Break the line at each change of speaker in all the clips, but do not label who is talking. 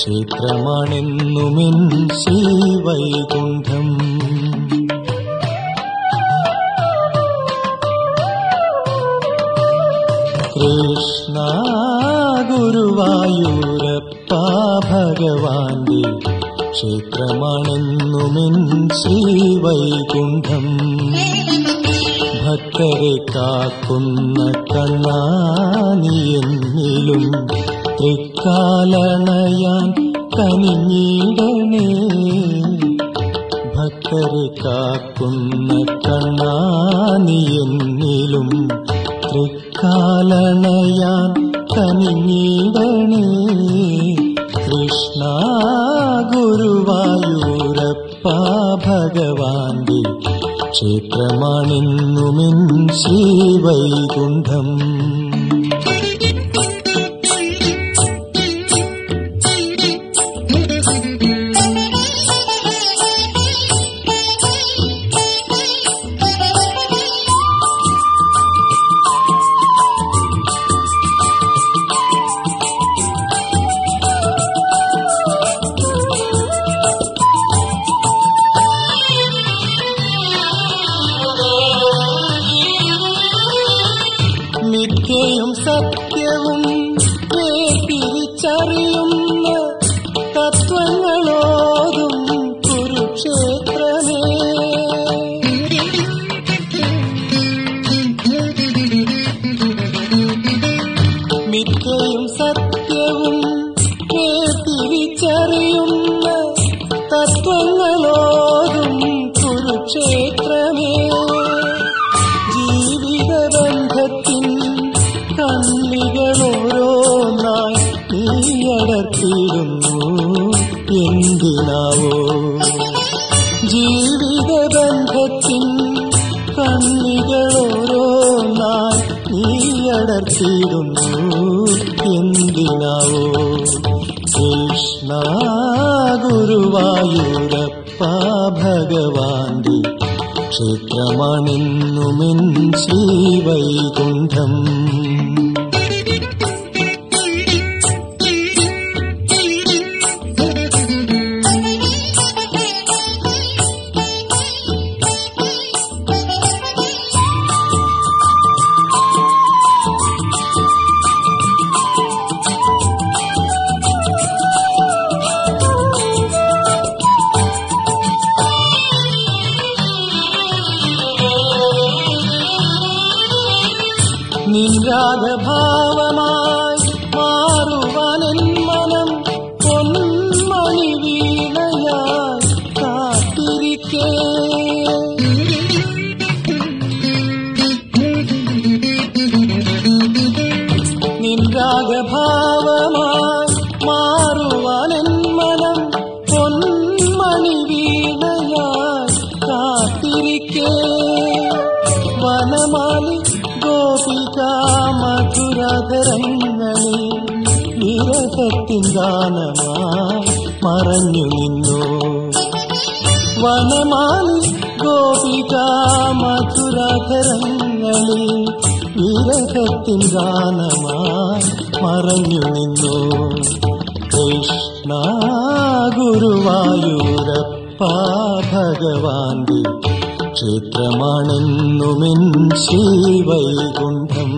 ക്ഷേത്രമാണെന്നുമിൻ ശ്രീവൈകുണ്ഠം കൃഷ്ണ ഗുരുവായൂരപ്പ ഭഗവാന്റെ ക്ഷേത്രമാണെന്നുമിൻ ശ്രീവൈകുണ്ഠം ഭക്തരെ കാക്കുന്ന കണ്ണാനി എന്നിലും തൃക്കാലണയാൻ കനിഞ്ഞിടണേ ഭക്തരെ കാക്കുന്ന കണ്ണാനി എന്നിലും തൃക്കാലണയാൻ കനിഞ്ഞിടണേ കൃഷ്ണ ഗുരുവായൂരപ്പ ഭഗവാന്റെ ക്ഷേത്രമാണെന്നുമിൻ ശ്രീവൈകുണ്ഠം മിഥ്യയും സത്യവും തിരിച്ചറിയുന്ന തത്വങ്ങളോതും കുരുക്ഷേത്രമേ മിഥ്യയും സത്യവും തിരിച്ചറിയുന്ന തത്വങ്ങളോതും കുരുക്ഷേത്രമേ ജീവിതബന്ധത്തിൻ കണ്ണികളോരോന്നായി നീയടർത്തിയിടുന്നു എന്തിനാവോ ജീവിതബന്ധത്തിൻ കണ്ണികളോരോന്നായി നീയടർത്തിയിടുന്നു എന്തിനാവോ കൃഷ്ണ ഗുരുവായൂരപ്പ ഭഗവാന്റെ ക്ഷേത്രമാണെന്നുമിൻ ശ്രീവൈകുണ്ഠം നിരാഗഭാവമായി മാറുവാനെൻ മനം പൊന്മണി വീണയായി കാത്തിരിക്കേ നിരാഗഭാവമായി മാറുവാനെൻ മനം പൊന്മണി വീണയായി കാത്തിരിക്കേ വനമാലി ഗോപിക മധുരധരങ്ങളിൽ വിരഹത്തിൻ ഗാനമായി മറഞ്ഞു നിന്നു വനമാലി ഗോപിക മധുരധരങ്ങളിൽ വിരഹത്തിൻ ഗാനമായി മറഞ്ഞു നിന്നു കൃഷ്ണ ഗുരുവായൂരപ്പ ഭഗവാന്റെ ക്ഷേത്രമാണെന്നുമിൻ ശ്രീവൈകുണ്ഠം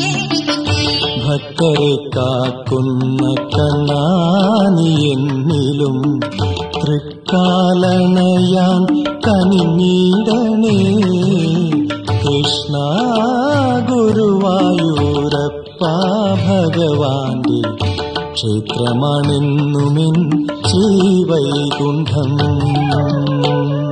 ഭക്തരെ കാക്കുന്ന കണ്ണാനി എന്നിലും തൃക്കാലണയാൻ കനിഞ്ഞിടണേ കൃഷ്ണ ഗുരുവായൂരപ്പ ഭഗവാന്റെ ക്ഷേത്രമാണെന്നുമിൻ ശ്രീവൈകുണ്ഠം